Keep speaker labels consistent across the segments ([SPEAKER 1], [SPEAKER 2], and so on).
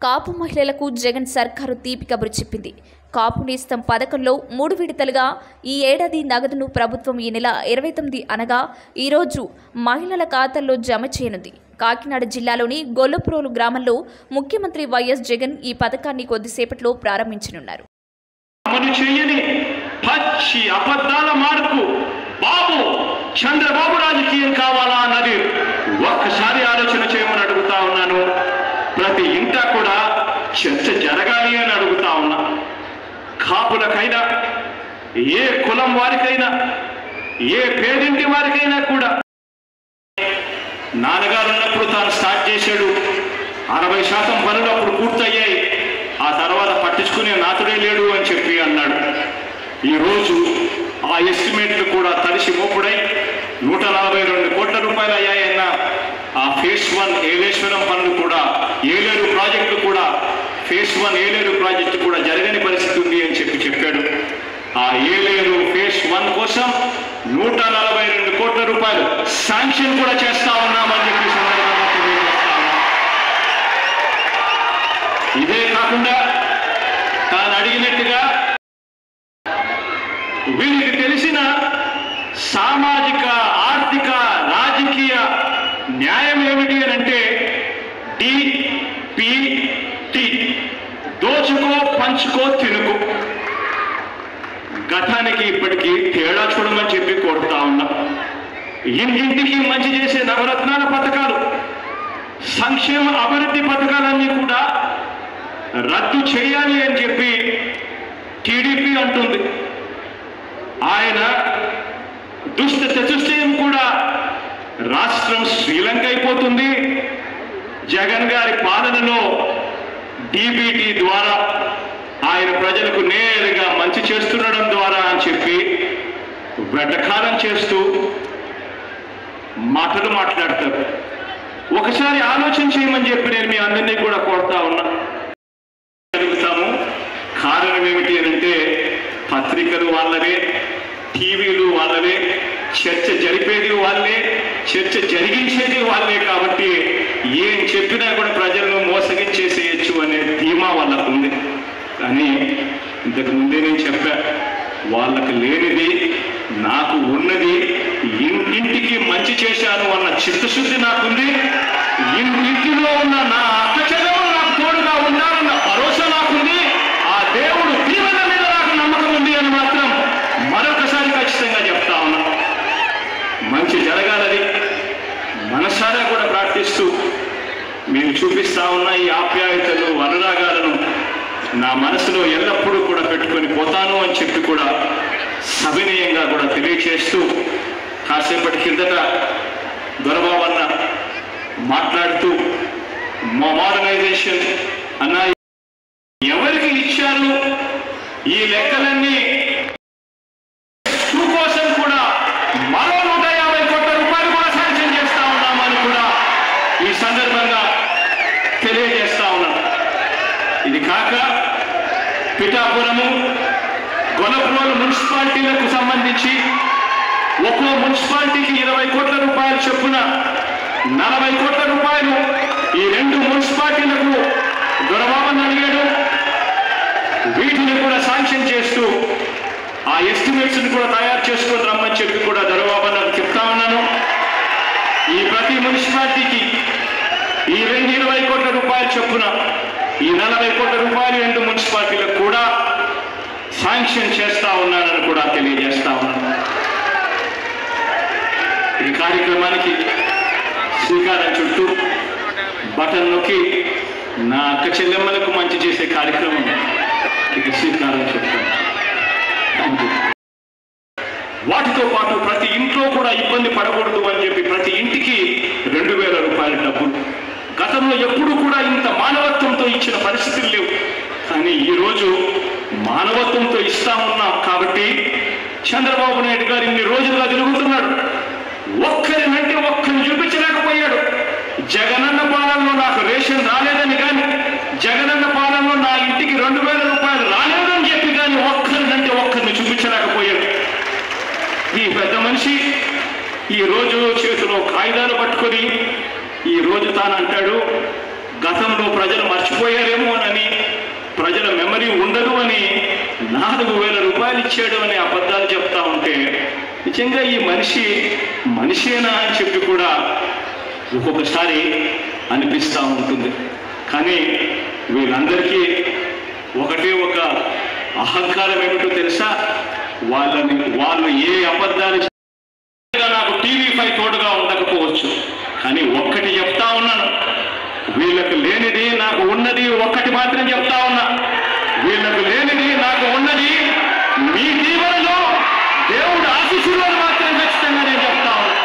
[SPEAKER 1] కాపు మహిళలకు జగన్ సర్కారు తీపి కబురు చెప్పింది కాపు నేస్తం పథకంలో మూడు విడతలుగా ఈ ఏడాది నగదును ప్రభుత్వం ఈ నెల ఇరవై తొమ్మిది అనగా ఈరోజు మహిళల ఖాతాల్లో జమ చేయనుంది కాకినాడ జిల్లాలోని గొల్లప్రోలు గ్రామంలో ముఖ్యమంత్రి వైఎస్ జగన్ ఈ పథకాన్ని కొద్దిసేపట్లో ప్రారంభించనున్నారు
[SPEAKER 2] అమలు చేయని పచ్చి అబద్ధాల మార్పు బాబు చంద్రబాబు రాజకీయం కావాలా అన్నది ఒక్కసారి ఆలోచన చేయమని అడుగుతా ఉన్నాను ప్రతి ఇంట కూడా చర్చ జరగాలి అని అడుగుతా ఉన్నా కాపులకైనా ఏ కులం వారికైనా ఏ పేదింటి వారికైనా కూడా నాన్నగారు ఉన్నప్పుడు తాను స్టార్ట్ చేశాడు అరవై శాతం పనులు అప్పుడు పూర్తయ్యాయి ఆ తర్వాత పట్టించుకునే నాతుడే లేడు అని చెప్పి అన్నాడు ఈరోజు ఆ ఎస్టిమేట్లు కూడా తడిసి మోపుడై నూట నలభై రెండు కోట్ల రూపాయలు అయ్యాయన్న ఆ ఫేస్ వన్ ఏలేశ్వరం పనులు కూడా ఏలేరు ప్రాజెక్టు కూడా ఫేస్ వన్ ఏలేరు ప్రాజెక్టు కూడా జరగని పరిస్థితి ఉంది అని చెప్పి చెప్పాడు ఆ ఏలేరు ఫేస్ వన్ కోసం నూట నలభై రెండు కోట్ల రూపాయలు శాంక్షన్ కూడా చేస్తా ఉన్నామని చెప్పి ఈ సందర్భంగా తెలియజేస్తా ఉన్నాం. ఇదే కాకుండా తాను అడిగినట్టుగా వీరికి తెలిసిన సామాజిక ఆర్థిక రాజకీయ న్యాయం ఏమిటి అని అంటే డిపిటి దోచుకో పంచుకో తినుకో గతానికి ఇప్పటికీ తేడా చూడమని చెప్పి కోరుతా ఉన్నా ఇంటింటికి మంచి చేసే నవరత్నాల పథకాలు సంక్షేమ అభివృద్ధి పథకాలన్నీ కూడా రద్దు చేయాలి అని చెప్పి టీడీపీ అంటుంది ఆయన దుష్ట చతుష్టయం కూడా రాష్ట్రం శ్రీలంక అయిపోతుంది జగన్ గారి పాలనలో డీబీటీ ద్వారా ఆయన ప్రజలకు నేరుగా మంచి చేస్తుండడం ద్వారా అని చెప్పి వెటకారం చేస్తూ మాటలు మాట్లాడతారు ఒకసారి ఆలోచన చేయమని చెప్పి నేను మీ అందరినీ కూడా కోరుతా ఉన్నా అడుగుతాము కారణం ఏమిటి అని అంటే పత్రికలు వాళ్ళవే టీవీలు వాళ్ళవే చర్చ జరిపేది వాళ్ళే చర్చ జరిగించేది వాళ్ళే కాబట్టి ఏం చెప్పినా కూడా ప్రజలను మోసగించేసేయచ్చు అనే ధీమా వాళ్ళకు ఉంది కానీ ఇంతకు ముందే నేను చెప్పా వాళ్ళకి లేనిది నాకు ఉన్నది ఇన్- ఇంటికి మంచి చేశాను అన్న చిత్తశుద్ధి నాకుంది ఇన్- ఇంటిలో ఉన్న నా అక్క చెల్లెలు నాకు తోడుగా ఉండాలన్న భరోసా నాకుంది ఆ దేవుడు దీవెన మీద నాకు నమ్మకం ఉంది అని మాత్రం మరొకసారి ఖచ్చితంగా చెప్తా ఉన్నా మంచి జరగాలని మనసారా కూడా ప్రార్థిస్తూ మీరు చూపిస్తా ఉన్న ఈ ఆప్యాయతలు అనురాగాలను నా మనసులో ఎల్లప్పుడూ కూడా పెట్టుకొని పోతాను అని చెప్పి కూడా సవినయంగా కూడా తెలియచేస్తూ కాసేపటి కిందట దొరబాబన్న మాట్లాడుతూ మా మోడర్నైజేషన్ అన్న ఎవరికి ఇచ్చారు ఈ లెక్కలన్నీ టూ కోసం కూడా మరో నూట యాభై కోట్ల రూపాయలు కూడా శాంక్షన్ చేస్తా ఉన్నామని కూడా ఈ సందర్భంగా తెలియజేస్తా ఉన్నాను ఇది కాక పిఠాపురము గొలపురోలు మున్సిపాలిటీలకు సంబంధించి ఒక్కో మున్సిపాలిటీకి ఇరవై కోట్ల రూపాయలు చొప్పున నలభై కోట్ల రూపాయలు ఈ రెండు మున్సిపాలిటీలకు దొరబాబన్ అడిగాడు వీటిని కూడా శాంక్షన్ చేస్తూ ఆ ఎస్టిమేట్స్ ని కూడా తయారు చేసుకొని రమ్మని చెప్పి కూడా దొరబాబన్ నాకు చెప్తా ఉన్నాను ఈ ప్రతి మున్సిపాలిటీకి ఈ రెండు ఇరవై కోట్ల రూపాయలు చొప్పున ఈ నలభై కోట్ల రూపాయలు రెండు మున్సిపాలిటీలకు కూడా శాంక్షన్ చేస్తా ఉన్నానని కూడా తెలియజేస్తా ఉన్నాను ఈ కార్యక్రమానికి శ్రీకారం చుట్టూ బటన్ నొక్కి నా అక్క చెల్లెమ్మలకు మంచి చేసే కార్యక్రమం ఇక శ్రీకారం చుట్టాను థ్యాంక్ యూ వాటితో పాటు ప్రతి ఇంట్లో కూడా ఇబ్బంది పడకూడదు అని చెప్పి ప్రతి ఇంటికి రెండు వేల రూపాయల డబ్బులు గతంలో ఎప్పుడు కూడా ఇంత మానవత్వంతో ఇచ్చిన పరిస్థితులు లేవు కానీ ఈరోజు మానవత్వంతో ఇస్తా ఉన్నాం కాబట్టి చంద్రబాబు నాయుడు గారు ఇన్ని రోజులుగా తిరుగుతున్నాడు ఒక్కరినంటే ఒక్కరిని చూపించలేకపోయాడు జగనన్న పాలనలో నాకు రేషన్ రాలేదని కానీ జగనన్న పాలనలో నా ఇంటికి రెండు వేల రూపాయలు రాలేదని చెప్పి కానీ ఒక్కరినంటే ఒక్కరిని చూపించలేకపోయాడు ఈ పెద్ద మనిషి ఈ రోజు చేతిలో కాగితాలు పట్టుకొని ఈ రోజు తాను అంటాడు గతంలో ప్రజలు మర్చిపోయారేమోనని ప్రజల మెమరీ ఉండదు అని నాలుగు వేల రూపాయలు ఇచ్చాడు అని అబద్ధాలు చెప్తా ఉంటే నిజంగా ఈ మనిషి మనిషేనా అని చెప్పి కూడా ఒక్కొక్కసారి అనిపిస్తూ ఉంటుంది కానీ వీళ్ళందరికీ ఒకటే ఒక అహంకారం ఏమిటో తెలుసా వాళ్ళని వాళ్ళు ఏ అబద్ధాలు చెప్పినా నాకు టీవీ పై తోడుగా ఉండకపోవచ్చు కానీ ఒక్కటి చెప్తా ఉన్నాను వీళ్ళకు లేనిది నాకు ఉన్నది ఒక్కటి మాత్రం చెప్తా ఉన్నా వీళ్ళకు లేనిది నాకు ఉన్నది మీ దీవెనలో దేవుడు ఆశీస్సులో మాత్రం ఖచ్చితంగా నేను చెప్తా ఉన్నా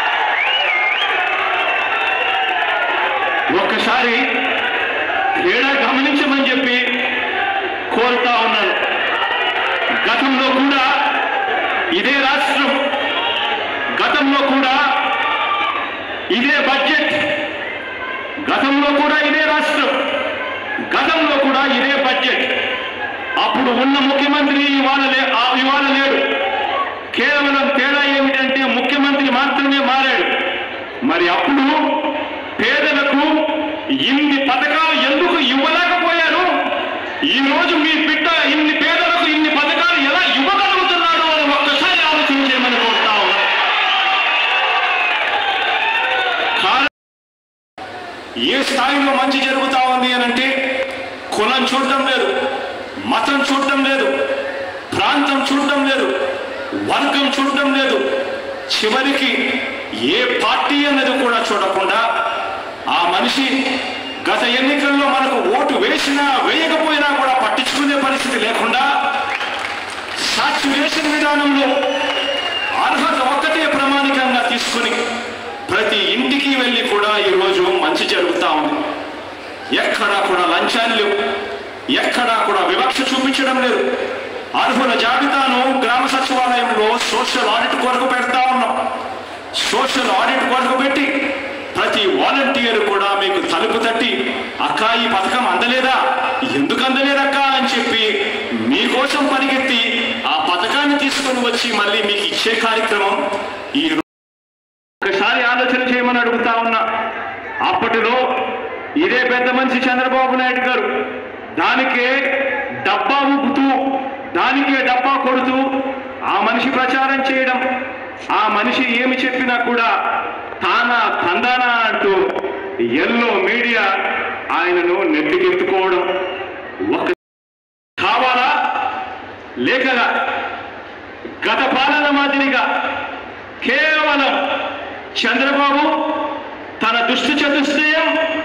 [SPEAKER 2] ఒక్కసారి తేడా గమనించమని చెప్పి కోరుతా ఉన్నాను గతంలో కూడా ఇదే రాష్ట్రం గతంలో కూడా ఇదే బడ్జెట్ గతంలో కూడా ఇదే రాష్ట్రం గతంలో కూడా ఇదే బడ్జెట్ అప్పుడు ఉన్న ముఖ్యమంత్రి ఇవాళ లే- ఆ ఇవాళ లేడు కేవలం తేడా ఏమిటంటే ముఖ్యమంత్రి మాత్రమే మారాడు మరి అప్పుడు పేదలకు ఇన్ని పథకాలు ఎందుకు ఇవ్వలేకపోయారు ఈ రోజు మీ బిడ్డ ఇన్ని పేదలకు ఇన్ని పథకాలు ఎలా ఇవ్వగలుగుతున్నాడు అని ఒక్కసారి ఆలోచన చేయమని కోరుతా ఉన్నా కారణం ఏ స్థాయిలో మంచి జరుగుతా ఉంది అని అంటే కులం చూడటం లేదు మతం చూడటం లేదు ప్రాంతం చూడటం లేదు వర్గం చూడటం లేదు చివరికి ఏ పార్టీ అన్నది కూడా చూడకుండా ఆ మనిషి గత ఎన్నికల్లో మనకు ఓటు వేసినా వేయకపోయినా కూడా పట్టించుకునే పరిస్థితి లేకుండా సాచ్యురేషన్ విధానంలో అర్హత ఒక్కటే ప్రామాణికంగా తీసుకుని ప్రతి ఇంటికి వెళ్ళి కూడా ఈరోజు మంచి జరుగుతా ఉంది ఎక్కడా కూడా లంచాలు లేవు ఎక్కడా కూడా వివక్ష చూపించడం లేదు అర్హుల జాబితాను గ్రామ సచివాలయంలో సోషల్ ఆడిట్ కొరకు పెడతా ఉన్నాం సోషల్ ఆడిట్ కొరకు పెట్టి ప్రతి వాలంటీర్ కూడా మీకు తలుపు తట్టి అక్క ఈ పథకం అందలేదా ఎందుకు అందలేదక్క అని చెప్పి మీకోసం పరిగెత్తి ఆ పథకాన్ని తీసుకొని వచ్చి మళ్ళీ మీకు ఇచ్చే కార్యక్రమం ఈ రో- ఒకసారి ఆలోచన చేయమని అడుగుతా ఉన్నా అప్పటిలో ఇదే పెద్ద మనిషి చంద్రబాబు నాయుడు గారు దానికే డబ్బా ఊపుతూ దానికే డబ్బా కొడుతూ ఆ మనిషి ప్రచారం చేయడం ఆ మనిషి ఏమి చెప్పినా కూడా తానా తందానా అంటూ ఎల్లో మీడియా ఆయనను నెట్టికెత్తుకోవడం ఒక కావాలా లేకగా గత పాలన మాదిరిగా కేవలం చంద్రబాబు తన దుష్ట చతుష్టయం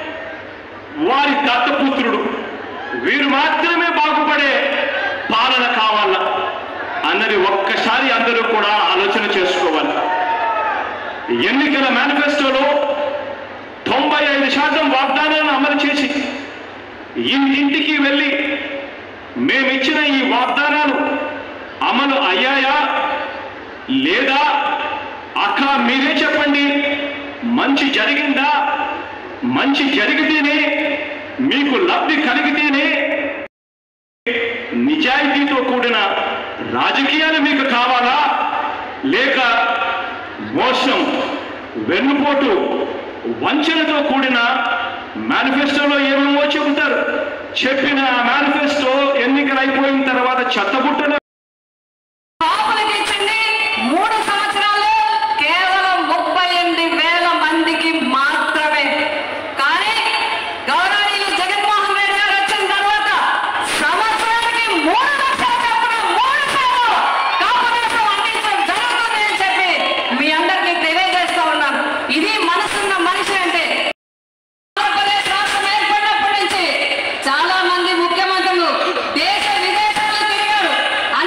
[SPEAKER 2] వారి దత్తపుత్రుడు వీరు మాత్రమే బాగుపడే పాలన కావాల అన్నది ఒక్కసారి అందరూ కూడా ఆలోచన చేసుకోవాలి ఎన్నికల మేనిఫెస్టోలో తొంభై ఐదు శాతం వాగ్దానాలను అమలు చేసి ఇంటింటికి వెళ్ళి మేమిచ్చిన ఈ వాగ్దానాలు అమలు అయ్యాయా లేదా అక్క మీరే చెప్పండి మంచి జరిగిందా మంచి జరిగితేనే మీకు లబ్ధి కలిగితేనే నిజాయితీతో కూడిన రాజకీయాలు మీకు కావాలా లేక మోసం వెన్నుపోటు వంచనతో కూడిన మేనిఫెస్టోలో ఏమేమో చెబుతారు చెప్పిన మేనిఫెస్టో ఎన్నికలు అయిపోయిన తర్వాత చెత్తబుట్టలో
[SPEAKER 3] కాపులకి ఇచ్చింది మూడు సంవత్సరాలు కేవలం ముప్పై ఎనిమిది వేల మందికి మాత్రమే కానీ గౌరవనీయులు జగన్మోహన్ రెడ్డి గారు వచ్చిన తర్వాత సంవత్సరానికి మూడు లక్షల చొప్పున మూడు సార్లు కాపు దేశం అందించడం జరుగుతుంది అని చెప్పి మీ అందరికీ తెలియజేస్తా ఉన్నాను ఇది మనసున్న మనిషి అంటే ఆంధ్రప్రదేశ్ రాష్ట్రం ఏర్పడినప్పటి నుంచి చాలా మంది ముఖ్యమంత్రులు దేశ విదేశాలు తిరిగారు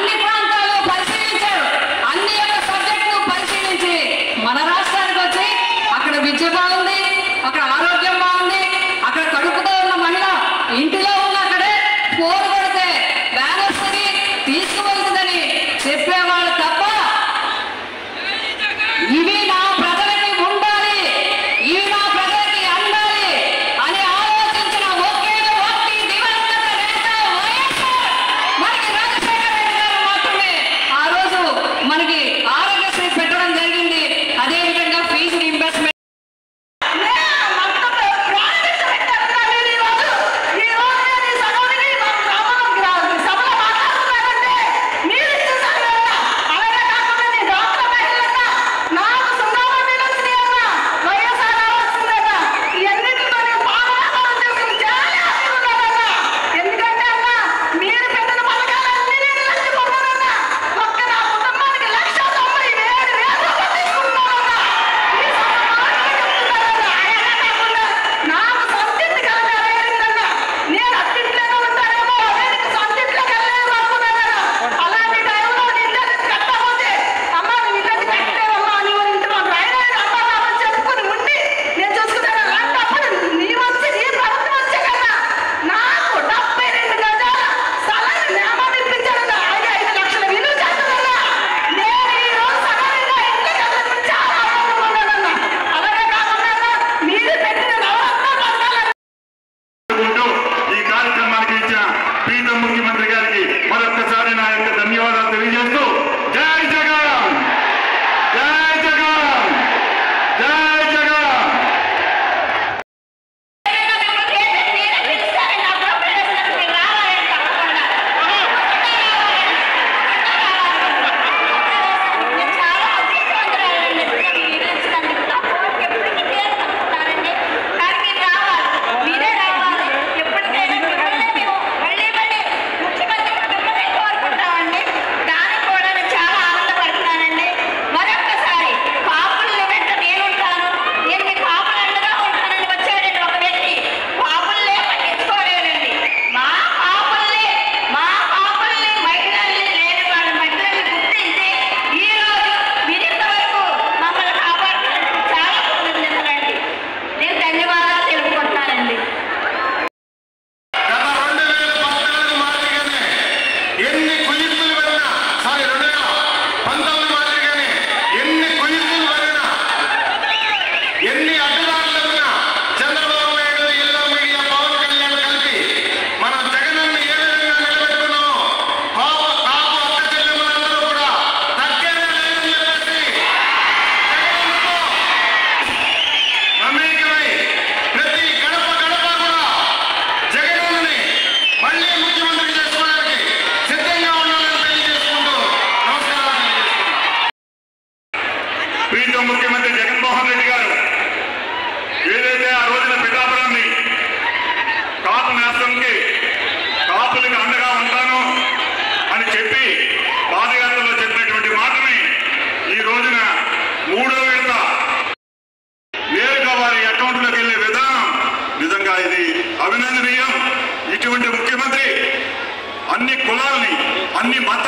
[SPEAKER 2] అన్ని మత